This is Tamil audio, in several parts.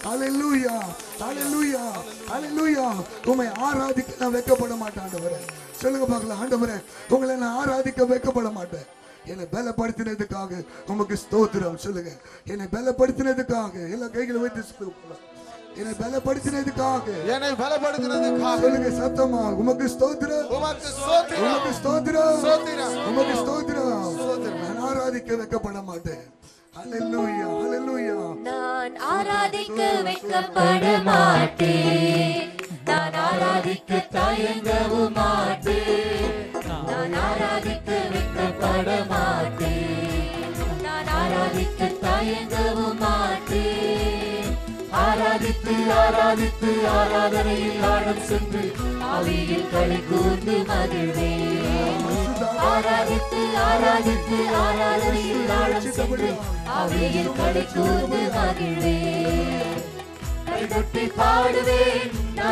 ஹalleluya ஹalleluya ஹalleluya உம்மை ஆராதிக்க நான் வெட்கப்பட மாட்டேன் ஆண்டவரே சொல்லுங்க பார்க்கலாம் ஆண்டவரே உங்களை நான் ஆராதிக்க வெட்கப்பட மாட்டேன் என்னை பலப்படுத்தினதுக்காக உமக்கு ஸ்தோத்திரம் சொல்லுங்க என்னை பலப்படுத்தினதுக்காக எல்லா கைகளை வைத்து சொல்லுங்க என்னை பலப்படுத்தினதுக்காக என்னை பலப்படுத்தினதுக்காக சொல்லுங்க சத்தமா உமக்கு ஸ்தோத்திரம் உமக்கு ஸ்தோத்திரம் உமக்கு ஸ்தோத்திரம் ஸ்தோத்திரம். உமக்கு ஸ்தோத்திரம் நான் ஆராதிக்க வெட்கப்பட மாட்டேன் ஹalleluya ஹalleluya நான் ஆராதிக்க வைக்கப்பட மாட்டேன் நான் ஆராதிக்க தயங்கவும் மாட்டேன் நான் ஆராதிக்க வைக்கப்பட மாட்டேன் நான் ஆராதிக்க தயங்கவும் மாட்டேன் ஆராதித்து ஆராதித்து ஆராதனையில் ஆழம் சென்று அவையில் களி கூர்ந்து மகிழ்வேன் ஆராதித்து ஆராதித்து ஆராதனையில் ஆழம் சென்று அவையில் களி கூர்ந்து மகிழ்வேன் கைகொட்டி பாடுவேன்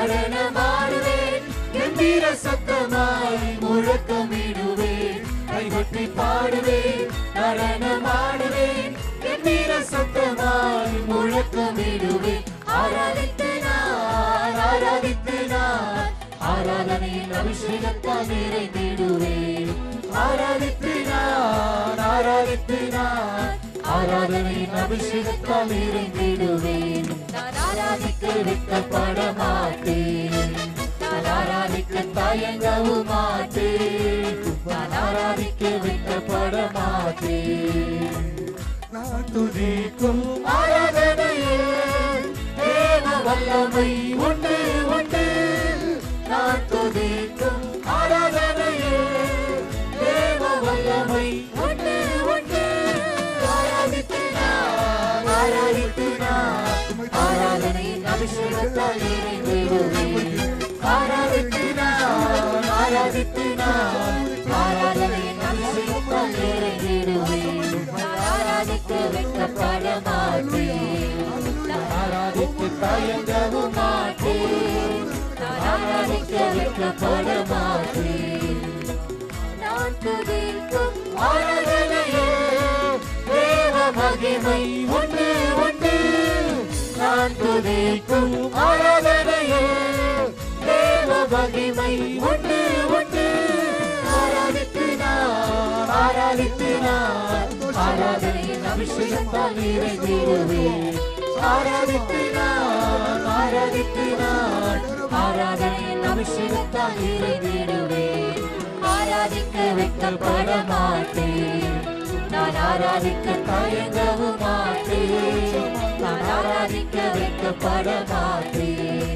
நடனமாடுவேன் கம்பீர சத்தமாய் முழக்கமிடுவேன் கைகொட்டி பாடுவேன் நடனமாடுவேன் கம்பீர சத்தமாய் முழக்கமிடுவேன் ஆராதித்து நான் ஆராதித்து நான் ஆராதனையின் அபிஷேகத்தால் நிறைந்திடுவேன் ஆராதித்து நான் ஆராதித்து நான் ஆராதனையின் அபிஷேகத்தால் நிறைந்திடுவேன் நான் ஆராதிக்க வெட்கப்பட மாட்டேன் நான் ஆராதிக்க தயங்கவும் மாட்டேன் நான் ஆராதிக்க வெட்கப்பட மாட்டேன் நான் துதிக்கும் ஆராதனையில் தேவ வல்லமை உண்டு உண்டு நான் துதிக்கும் ஆராதனையில் தேவ வல்லமை உண்டு உண்டு ஆராதித்து நான் ஆராதித்து நான் ஆராதனையின் அபிஷேகத்தால் நிறைந்திடுவேன் ஆராதித்து நான் ஆராதித்து நான் ஆராதனையின் அபிஷேகத்தால் நிறைந்திடுவேன் நான் ஆராதிக்க வெட்கப்பட மாட்டேன் நான் ஆராதிக்க தயங்கவும் மாட்டேன் நான் ஆராதிக்க வெட்கப்பட மாட்டேன் நான் துதிக்கும் ஆராதனையே தேவ மகிமை உண்டு உண்டு நான் துதிக்கும் ஆராதனையே தேவ மகிமை உண்டு உண்டு ஆராதித்து நான் ஆராதித்து நான் ஆராதனையின் அபிஷேகத்தால் நிறைந்திடுவேன் ஆராதித்து நான் ஆராதித்து நான் ஆராதனையின் அபிஷேகத்தால் நிறைந்திடுவேன் ஆராதிக்க வைக்கப்பட மாட்டேன் நான் ஆராதிக்க தயங்கவும் மாட்டேன் நான் ஆராதிக்க வைக்கப்பட மாட்டேன்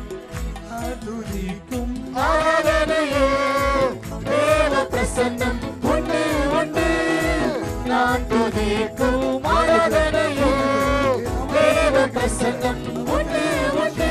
நான் துதிக்கும் ஆராதனையே தேவ பிரசன்னம் உண்டு உண்டு நான் துதிக்கும் ஆராதனையே தேவ பிரசன்னம் உண்டு உண்டு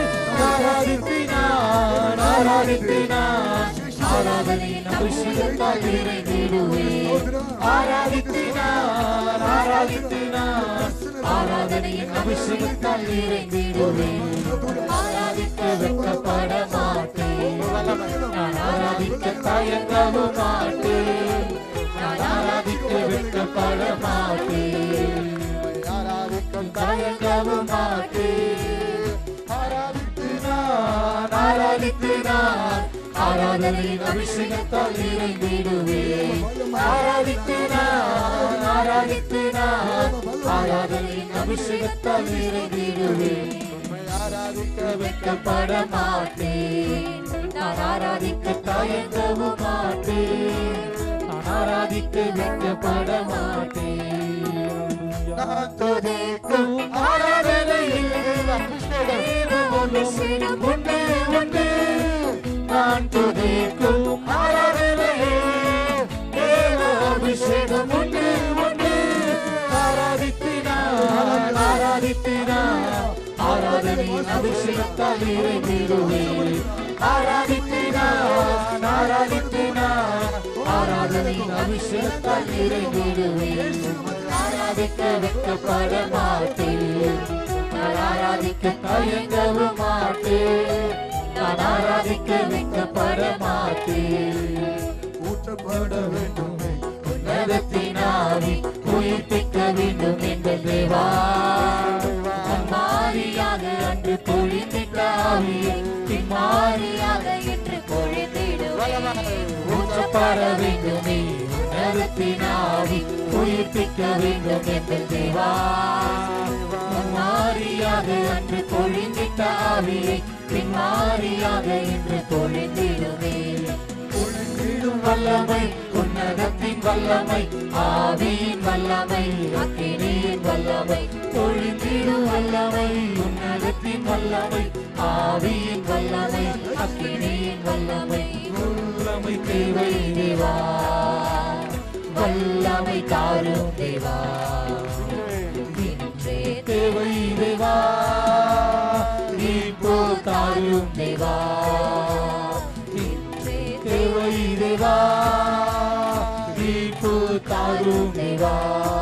ஆராதித்தினான் ஆராதித்தினான் ஆராதனையின் அபிஷேகத்தால் நிறைந்திடுவேன் ஆராதித்தினான் ஆராதித்தினான் ஆராதனையின் அபிஷேகத்தால் நிறைந்திடுவேன் ஆராதிக்க வெட்கப்பட மாட்டேன் நான் ஆராதிக்க தயங்கவும் மாட்டேன் நான் ஆராதிக்க வெட்கப்பட மாட்டேன் தயங்கவும் மாட்டேன் ஆராதித்து நான் ஆராதித்து நான் ஆராதனையின் அபிஷேகத்தால் நிறைந்திடுவேன் ஆராதித்து நான் ஆராதித்து நான் ஆராதனையின் அபிஷேகத்தால் நிறைந்திடுவேன் ஆராதிக்க வெட்கப்பட மாட்டேன் நான் ஆராதிக்க தயங்கவும் மாட்டேன் நான் ஆராதிக்க வெட்கப்பட மாட்டேன் நான் துதிக்கும் ஆராதனையில் அபிஷேகம் உண்டு உண்டு நான் துதிக்கும் ஆராதனையில் தேவ அபிஷேகம் உண்டு உண்டு ஆராதித்தினார் ஆராதித்தினார் ஆராதனையின் அபிஷேகத்தால் நிறைந்திடுவேன் ஆராதித்தினார் ஆராதித்தினார் ஆராதனையின் அபிஷேகத்தால் நிறைந்திடுவேன் ஆராதிக்க வெட்கப்பட மாட்டேன் நான் ஆராதிக்க தயங்கவும் மாட்டேன் நான் ஆராதிக்க வெட்கப்பட மாட்டேன் ஊற்றப்பட வேண்டுமே உன்னதத்தினாவி உயிர்ப்பிக்க வேண்டும் எங்கள் தேவா மாறி என்று பொழிந்திட்ட ஆவியை பின்மாரியாக என்று பொழிந்திடுவேன் ஊற்றப்பட வேண்டுமே உன்னதத்தின் ஆவி உயிர்ப்பிக்க வேண்டும் என்று தேவா மாறியாக அன்று பொழிந்திட்ட ஆவியை பின்மாரியாக என்று பொழிந்திடுவே பொழிந்திடும் வல்லமை உன்னதத்தின் வல்லமை ஆவியின் வல்லமை அக்கினியின் வல்லமை பொழிந்திடும் வல்லமை உன்னதத்தின் வல்லமை ஆவியின் வல்லமை அக்கினியின் வல்லமை வல்லமை தேவை தேவா வல்லமை தாரும் தேவா இன்றே தேவை தேவா இப்போ தாரும் தேவா இன்றே தேவை தேவா இப்போ தாரும் தேவா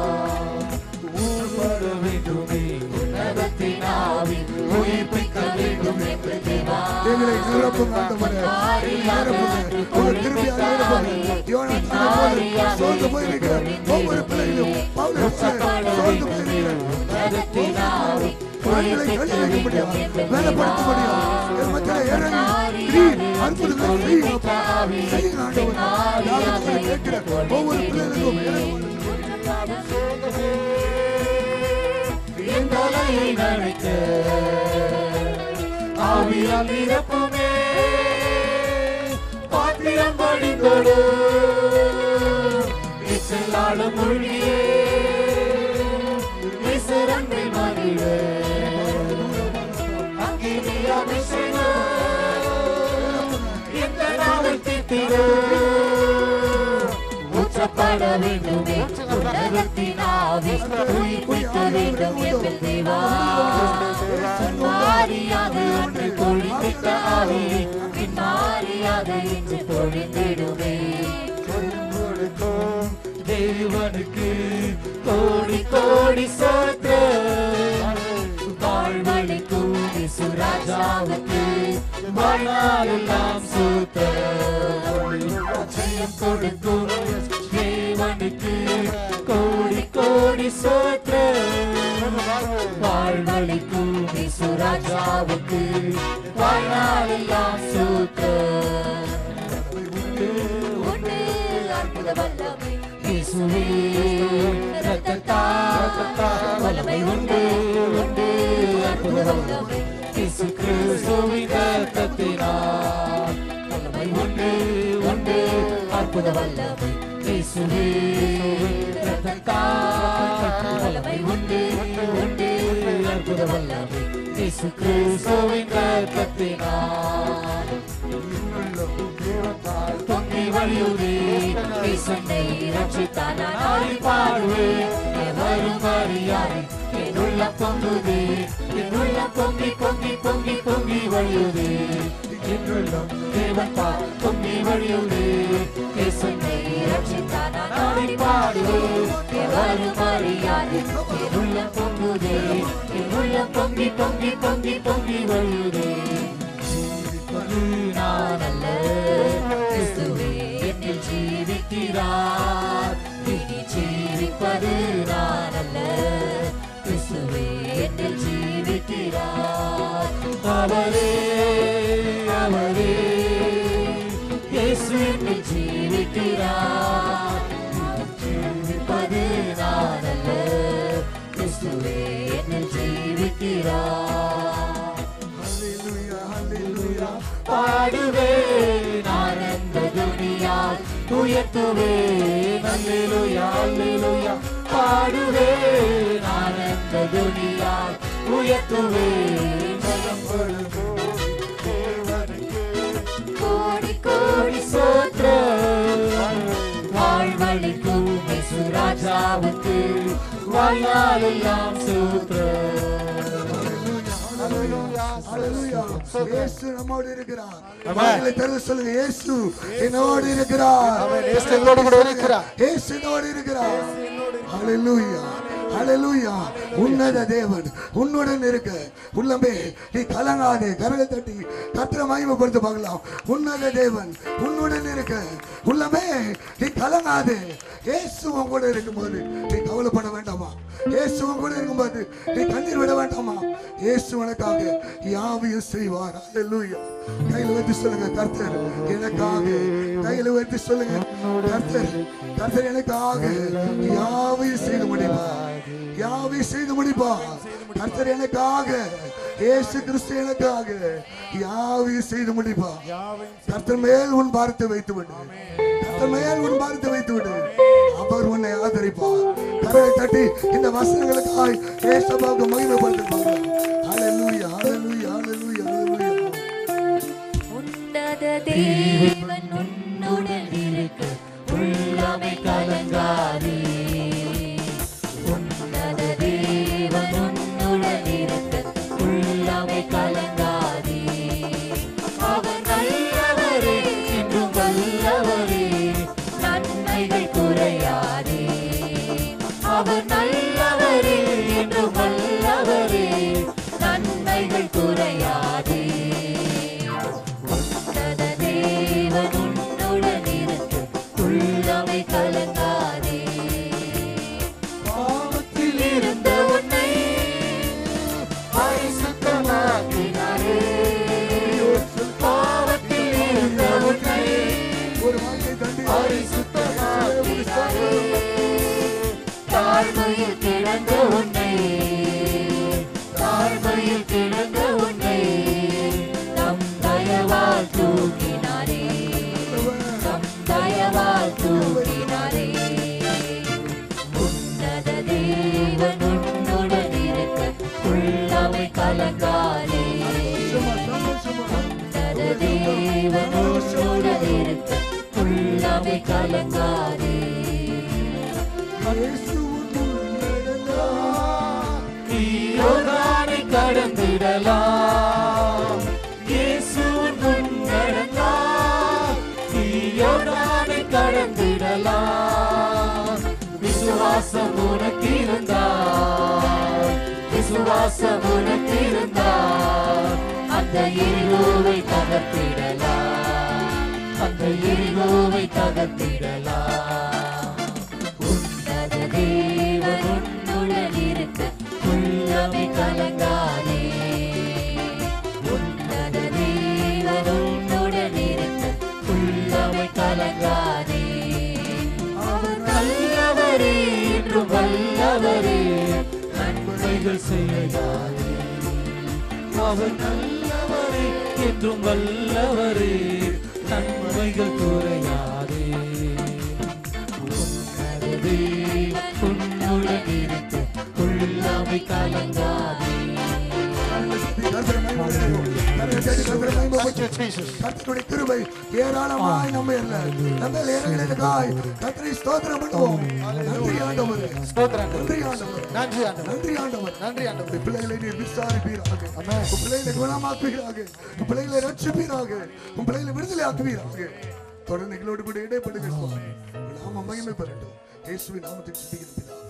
ஊர்பட வேண்டுமே உன்னதத்தின் ஆவி உயிர்ப்பிக்க வேண்டும் என்று தேவா எங்களை நிரப்புங்க ஆண்டவரே நிரப்புங்க உங்க திரும்பியாக நிரப்புங்க யோனாத்தானை போல சோர்ந்து போயிருக்கிற ஒவ்வொரு பிள்ளைகளும் பவுலை போல சோர்ந்து போயிருக்கிற உன்னதத்தின் ஆவி குழந்தைகளை கழி வைக்க முடியும் வேலைப்படுத்த முடியும் என் மத்தியில இறங்கி திடீர் அற்புதங்களை செய்யுங்கப்பா செய்யுங்க ஆண்டவரே யாருக்கு கேட்கிற ஒவ்வொரு பிள்ளைகளுக்கும் இறங்க என் தலையை நனைக்க ஆவியால் நிரப்புமே பாத்திரம் படிந்தோடு இசையாளும் மொழியே இசரம்பில் மகிழ அக்கினி அபிஷேகம் இந்த நாளில் தீர்த்திட ஊற்றப்பட வேண்டுமே உலகத்தின் ஆவி உயிர்ப்பிக்க வேண்டும் எங்கள் தேவா மாறியாக அன்று பொழிந்திட்ட ஆவி மாறியாக இன்று பொழிந்திடுமே கொடுக்கும் தேவனுக்கு கோடி கோடி சோத்திர வாழ்வழிக்கும் சுராஜாவுக்கு வாழ்நாளெல்லாம் சூத்த ஜெயம் கொடுக்கும் தேவனுக்கு கோடி கோடி சோத்திர வாழ்வழிக்கும் சுராஜாவுக்கு வாழ்நாளெல்லாம் சூத்த உண்டு அற்புத வல்லமை இயேசுவே ரத்தத்தால் வல்லமை உண்டு உண்டு அற்புத வல்லமை இயேசு கிறிஸ்துவின் ரத்தத்தினால் வல்லமை உண்டு உண்டு அற்புத வல்லமை இயேசுவே ரத்தத்தால் வல்லமை உண்டு உண்டு அற்புத வல்லமை இயேசு கிறிஸ்துவின் ரத்தத்தினால் பொங்கி வழியுதே ஈசனை ரட்சித்தான நாளை பாடுவேன் எவரும் அறியாதே என்னுள்ள பொங்குதே என்னுள்ள பொங்கி பொங்கி பொங்கி பொங்கி வழியுதே என்னுள்ளம் தேவன் பா பொங்கி வழியுதே ஈசனை ரட்சித்தான நாளை பாடுவேன் எவரும் அறியாதே என்னுள்ள பொங்குதே என்னுள்ள பொங்கி பொங்கி பொங்கி பொங்கி வழியுதே ஜீவிப்பது நான் அல்ல கிறிஸ்துவே என்னில் ஜீவிக்கிறார் இனி ஜீவிப்பது நான் அல்ல கிறிஸ்துவே என்னில் ஜீவிக்கிறார் அவரே அவரே இயேசு என்னில் ஜீவிக்கிறார் இனி ஜீவிப்பது நான் அல்ல கிறிஸ்துவே என்னில் ஜீவிக்கிறார் ஹalleluya ஹalleluya பாடுவேன் ஆனந்த துணியால் உயர்த்துவேன் அல்லேலூயா அல்லேலூயா பாடுவேன் ஆனந்த துணியால் உயர்த்துவேன் பலம் கொடுக்கும் தேவனுக்கு கோடி கோடி சோத்திரம் வாழ்வழிக்கும் ராஜாவுக்கு வாழ்நாளெல்லாம் சூத்திரம் ஹalleluya இயேசு நம்மோடு இருக்கிறார் வாயிலை திறந்து சொல்லுங்க இயேசு என்னோடு இருக்கிறார் ஆமென். இயேசு எங்களோடு கூட இருக்கிறார். இயேசு என்னோடு இருக்கிறார் ஹalleluya ஹalleluya உன்னத தேவன் உன்னுடன் இருக்க உள்ளமே நீ கலங்காதே கரலை தட்டி கத்திர மகிமைப்படுத்த பார்க்கலாம் உன்னத தேவன் உன்னுடன் இருக்க உள்ளமே நீ கலங்காதே இயேசு உன் கூட இருக்கும்போது நீ கவலைப்பட வேண்டாமா இயேசு உன் கூட இருக்கும்போது நீ கண்ணீர் விட வேண்டாமா இயேசு உனக்காக யாவையும் செய்வார் அல்லேலூயா கையில வைத்து சொல்லுங்க கர்த்தர் எனக்காக கையில வைத்து சொல்லுங்க கர்த்தர் கர்த்தர் எனக்காக யாவையும் செய்து முடிப்பார் யாவையும் செய்து முடிப்பார் கர்த்தர் எனக்காக இயேசு கிறிஸ்து எனக்காக யாவையும் செய்து முடிப்பார் கர்த்தர் மேல் உன் பாரத்தை வைத்து விடு கர்த்தர் மேல் உன் பாரத்தை வைத்து விடு அவர் உன்னை ஆதரிப்பார் கரலை தட்டி இந்த வசனங்களுக்காய் ஏசபாவுக்கு மகிமைப்படுத்திருப்பாங்க ஹalleluya ஹalleluya ஹalleluya ஹalleluya உன்னத தேவன் உன்னுடன் இருக்க உள்ளமை கலங்காதே உன்னத தேவன் உன்னுடன் இருக்க உள்ளமை கலங்காதே அவர் நல்லவரே என்றும் வல்லவரே நன்மைகள் குறையாதே அவர் நல்லவரே என்றும் வல்லவரே நன்மைகள் குறையாதே உன்னத தேவன் உன்னுடன் இருக்க உள்ளமை கலங்காதே பாவத்தில் இருந்த உன்னை பரிசுத்தமாக்கினாரே பாவத்தில் இருந்த உன்னை ஒரு வார்த்தை தட்டி பரிசுத்தமாக்கினாரே தாழ்மையில் கிடந்த உன்னை தாழ்மையில் கிடந்த உன்னை நம் தயவால் தூக்கினாரே நம் தயவால் தூக்கினாரே உன்னத தேவன் உன்னுடன் இருக்க உள்ளமை கலங்காதே சும்மா சந்தோஷமா உன்னத தேவன் உன்னுடன் இருக்க உள்ளமை கலங்காதே இயேசு உன்னுள் நடந்தார். யோகானை கடந்திடலாம் இயேசு முன் நடந்தார் யோகானை கடந்திடலாம் விசுவாசம் உனக்கு இருந்தால் விசுவாசம் உனக்கு இருந்தால் அந்த எரிகோவை தகர்த்திடலாம் அந்த எரிகோவை தகர்த்திடலாம் உன்னத தேவன் உன்னுடன் இருக்க உள்ளமை கலங்காதே உன்னத தேவன் உன்னுடன் இருக்க உள்ளமை கலங்காதே அவர் நல்லவரே என்றும் வல்லவரே நன்மைகள் செய்யாதே அவர் நல்லவரே என்றும் வல்லவரே நன்மைகள் குறையாதே உன்னத தேவன் உன்னுடன் இருக்க உள்ளமை கலங்காதே கர்த்தரை மகிமைப்படுத்துவோம். கர்த்தரை தட்டி கர்த்தரை மகிமைப்படுத்துவோம். கர்த்தருடைய கிருபை ஏராளமாய் நம்ம இல்ல நம்ம இறங்கினதுக்காய் கர்த்தரை ஸ்தோத்திரம் பண்ணுவோம் நன்றி ஆண்டவரே ஸ்தோத்திரம் நன்றி ஆண்டவரே நன்றி ஆண்டவர் நன்றி ஆண்டவர் நன்றி ஆண்டவர் உன் பிள்ளைகளை நீர் விசாரிப்பீராக உன் பிள்ளைகளை குணமாக்குவீராக உன் பிள்ளைகளை ரட்சிப்பீராக உன் பிள்ளைகளை விடுதலை ஆக்குவீராக தொடர்ந்து எங்களோடு கூட இடைப்படுங்க சுவாமி உன் நாம மகிமைப்படட்டும் இயேசுவின் நாமத்தில் சிந்திக்கிறோம் பிதாவே.